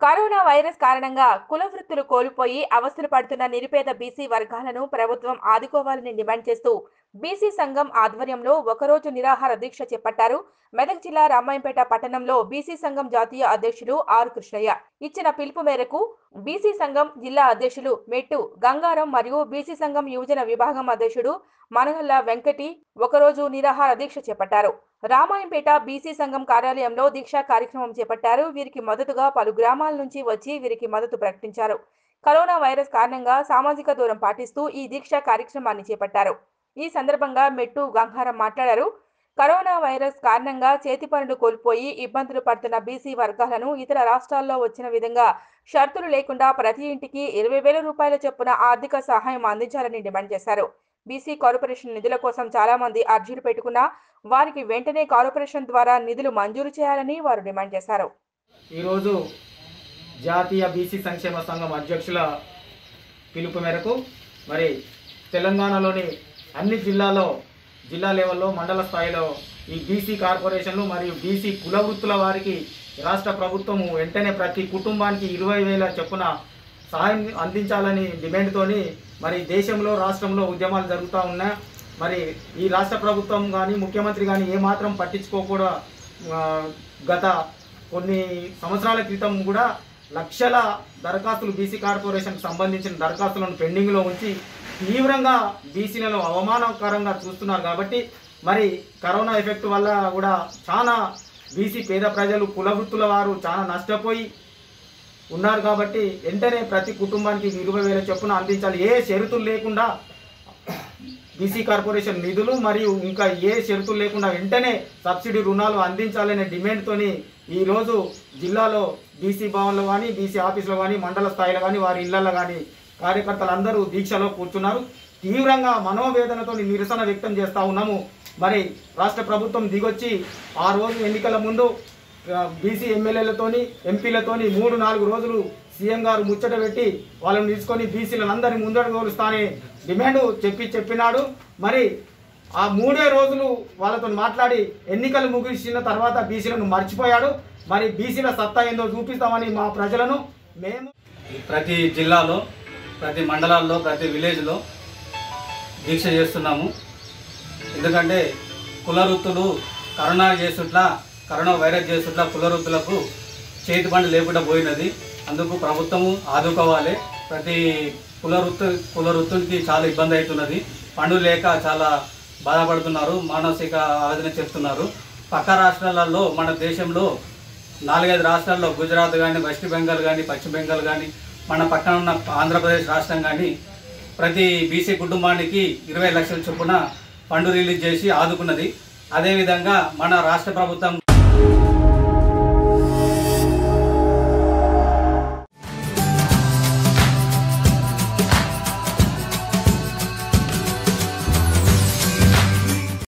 corona virus కారణంగా కుల వృత్తులు కోల్పోయి అవస్థలు పడుతున్న నిరుపేద బీసీ వర్గాలను ప్రభుత్వం ఆదుకోవాలని డిమాండ్ చేస్తూ బీసీ సంఘం ఆధ్వర్యంలో ఒకరోజు నిరాహార దీక్ష చేపట్టారు మెదక్ జిల్లా రామాయంపేట పట్టణంలో బీసీ సంఘం జాతీయ అధ్యక్షులు ఆర్ కృష్ణయ్య ఇచ్చిన పిలుపు మేరకు బీసీ సంఘం జిల్లా అధ్యక్షులు మెట్టు గంగారం మరియు బీసీ సంఘం యువజన విభాగం అధ్యక్షుడు మనగల్ల వెంకటి ఒకరోజు నిరాహార దీక్ష చేపట్టారు రామాయంపేట బీసీ సంఘం కార్యాలయంలో దీక్షా కార్యక్రమం చేపట్టారు వీరికి మద్దతుగా పలు గ్రామాల నుంచి వచ్చి వీరికి మద్దతు ప్రకటించారు కరోనా వైరస్ కారణంగా సామాజిక దూరం పాటిస్తూ ఈ దీక్షా కార్యక్రమాన్ని చేపట్టారు ఈ సందర్భంగా మెట్టు గంగారం మాట్లాడారు కరోనా వైరస్ కారణంగా చేతి పనులు కోల్పోయి ఇబ్బందులు పడుతున్న బీసీ వర్గాలను ఇతర రాష్ట్రాల్లో వచ్చిన విధంగా షరతులు లేకుండా ప్రతి ఇంటికి ఇరవై వేల రూపాయల చొప్పున ఆర్థిక సహాయం అందించాలని డిమాండ్ చేశారు బీసీ కార్పొరేషన్ నిధుల కోసం చాలా మంది అర్జీలు పెట్టుకున్నా వారికి వెంటనే కార్పొరేషన్ ద్వారా నిధులు మంజూరు చేయాలని వారు డిమాండ్ చేశారు ఈరోజు జాతీయ బీసీ సంక్షేమ సంఘం అధ్యక్షుల పిలుపు మేరకు మరి తెలంగాణలోని అన్ని జిల్లాలో జిల్లా లెవెల్లో మండల స్థాయిలో ఈ బీసీ కార్పొరేషన్లు మరియు బీసీ కుల వృత్తుల వారికి రాష్ట్ర ప్రభుత్వము వెంటనే ప్రతి కుటుంబానికి ఇరవై వేల చొప్పున సహాయం అందించాలని డిమాండ్తోని మరి దేశంలో రాష్ట్రంలో ఉద్యమాలు జరుగుతూ ఉన్నాయి మరి ఈ రాష్ట్ర ప్రభుత్వం కానీ ముఖ్యమంత్రి కానీ ఏమాత్రం పట్టించుకోకుండా ఆ, గత కొన్ని సంవత్సరాల క్రితం కూడా లక్షల దరఖాస్తులు బీసీ కార్పొరేషన్కి సంబంధించిన దరఖాస్తులను పెండింగ్లో ఉంచి తీవ్రంగా బీసీలను అవమానకరంగా చూస్తున్నారు కాబట్టి మరి కరోనా ఎఫెక్ట్ వల్ల కూడా చాలా బీసీ పేద ప్రజలు కుల వృత్తుల వారు చాలా నష్టపోయి ఉన్నారు కాబట్టి వెంటనే ప్రతి కుటుంబానికి ఇరవై వేల చొప్పున అందించాలి ఏ షరతులు లేకుండా బీసీ కార్పొరేషన్ నిధులు మరియు ఇంకా ఏ షరతులు లేకుండా వెంటనే సబ్సిడీ రుణాలు అందించాలనే డిమాండ్తోని ఈరోజు జిల్లాలో బీసీ భవన్లో కానీ బీసీ ఆఫీసులో కానీ మండల స్థాయిలో కానీ వారి ఇళ్లలో కానీ కార్యకర్తలందరూ దీక్షలో కూర్చున్నారు తీవ్రంగా మనోవేదనతో నిరసన వ్యక్తం చేస్తూ ఉన్నాము మరి రాష్ట్ర ప్రభుత్వం దిగొచ్చి ఆ రోజు ఎన్నికల ముందు బీసీ ఎమ్మెల్యేలతోని ఎంపీలతోని మూడు నాలుగు రోజులు సీఎం గారు ముచ్చట పెట్టి వాళ్ళని తీసుకొని బీసీలందరినీ ముందడు కోరుస్తానే డిమాండ్ చెప్పి చెప్పినాడు మరి ఆ మూడే రోజులు వాళ్ళతో మాట్లాడి ఎన్నికలు ముగిసిన తర్వాత బీసీలను మర్చిపోయాడు మరి బీసీల సత్తా ఏందో చూపిస్తామని మా ప్రజలను మేము ప్రతి జిల్లాలో ప్రతి మండలాల్లో ప్రతి విలేజ్లో దీక్ష చేస్తున్నాము ఎందుకంటే కుల వృత్తులు కరోనా చేసుట్లా కరోనా వైరస్ చేసుట్లా కుల వృత్తులకు చేతి బండి లేకుండా పోయినది అందుకు ప్రభుత్వము ఆదుకోవాలి ప్రతి కుల వృత్తు కుల వృత్తులకి చాలా ఇబ్బంది అవుతున్నది పండు లేక చాలా బాధపడుతున్నారు మానసిక ఆవేదన చెప్తున్నారు పక్క రాష్ట్రాలలో మన దేశంలో నాలుగైదు రాష్ట్రాల్లో గుజరాత్ కానీ వెస్ట్ బెంగాల్ కానీ పశ్చిమ బెంగాల్ కానీ మన పక్కన ఉన్న ఆంధ్రప్రదేశ్ రాష్ట్రం కానీ ప్రతి బీసీ కుటుంబానికి ఇరవై లక్షల చొప్పున ఫండ్ రిలీజ్ చేసి ఆదుకున్నది అదేవిధంగా మన రాష్ట్ర ప్రభుత్వం